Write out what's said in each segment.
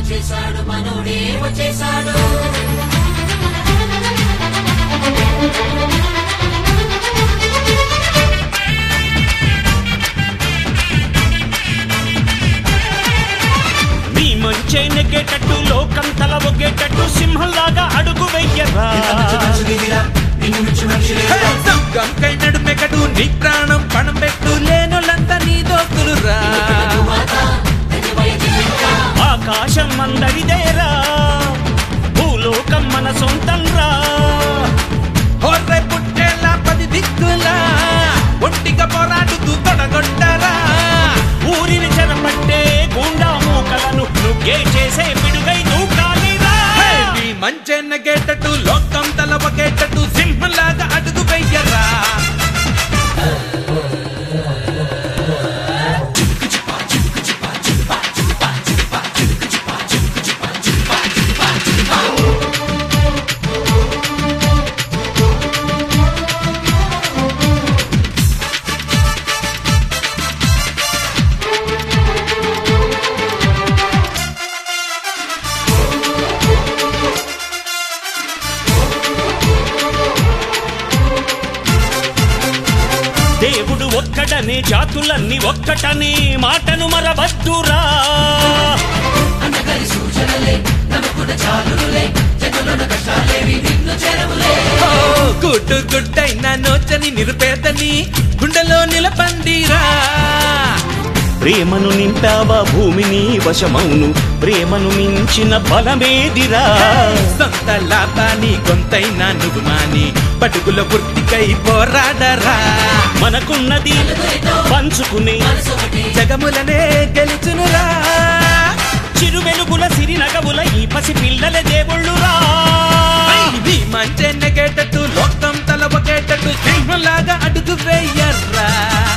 వచ్చేసాడు మనోడే వచ్చేసాడు నీ మంచే నెగ్గేటట్టు లోకం తల ఒగ్గేటట్టు సింహంలాగా అడుగు వెయ్యరా సంగంకై నడుమెకడు నీ ప్రాణం పణం పెట్టు లేనోళ్ళంతా నీ దోస్తులురా ఆకాశం అందరిదేరా భూలోకం మన సొంతం రా హోర్రే పుట్టేలా పది దిక్కులా ఒంటిగా పోరాడుతూ తొడగొట్టరా ఊరిని చెరపట్టే గుండా మూకలను నువ్వే చేసే పిడుగై దూకాలిరా హే, నీ మంచెన్న గేటట్టు లోకం తలవగేటట్టు సింహంలాగా అడుగు వెయ్యరా దేవుడు ఒక్కడనే జాతులన్నీ ఒక్కటనే మాటను మరవద్దురా ఓ, గుడ్డు గుడ్డైన నోచని నిరుపేదని గుండెలో నిలబండిరా ప్రేమను నింపావా భూమిని వశమౌను ప్రేమను మించిన బలమేదిరా సొంత లాభాన్ని కొంతైనా నువ్వు మాని పటుకుల వృత్తికై పోరాడరా మనకున్నది పంచుకునే జగములనే గెలుచునురా చిరు వెలుగుల సిరి నగవుల ఈ పసి పిల్లల దేవుళ్ళురా నీ మంచె నెగేటట్టు లోకం తలవగేటట్టు సింహంలాగా అడుగు వేయర్రా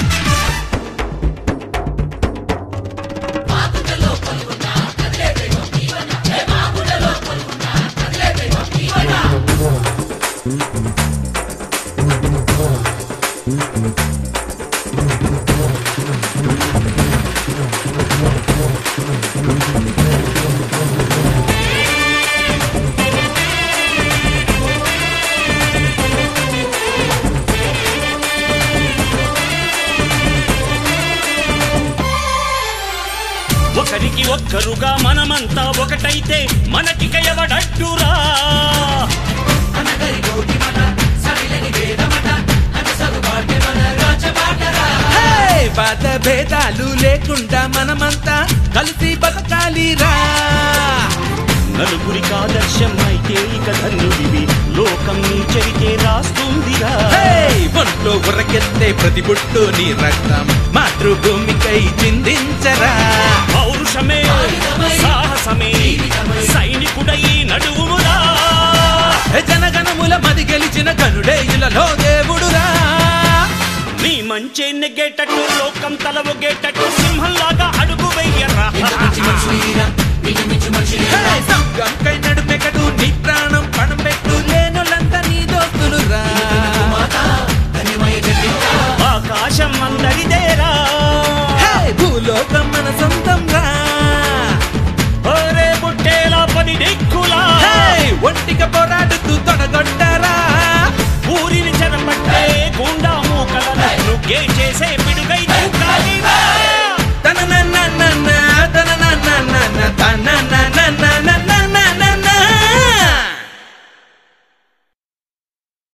ఒకరికి ఒక్కరుగా మనమంతా ఒకటైతే మనకిక ఎవడడ్డురా హే! బాధ భేదాలు లేకుండా మనమంతా కలిసి బతకాలిరా నలుగురికి ఆదర్శం అయితే ఇక ధన్యుడివి లోకం నీ చరితే రాస్తుందిరా హే! ఒంట్లో ఉరకెత్తే ప్రతి బుట్టు నీ రక్తం మాతృభూమికై చిందించరా పౌరుషమే సాహసమే సైనికుడై నడువురా హే! జనగణముల మది గెలిచిన గనుడే ఇలలో దేవుడురా నీ మంచి నెగ్గేటట్టు లోకం తల ఒగ్గేటట్టు సింహంలాగా అడుగు వెయ్యరా హే! సంగంకై నడుమెకడు నీ ప్రాణం పణం పెట్టు లేనోళ్ళంతా నీ దోస్తులురా ఆకాశం అందరిదేరా హే! భూలోకం మన సొంతం రా ఒరే బుట్టేలా పది దిక్కులా హే! ఒంటిగా పోరాడుతూ తొడగొట్టరా ఊరిని చెరపట్టే గుండా మూకలను నువ్వే చేసే పిడుగై దూకాలిరా తన తన తన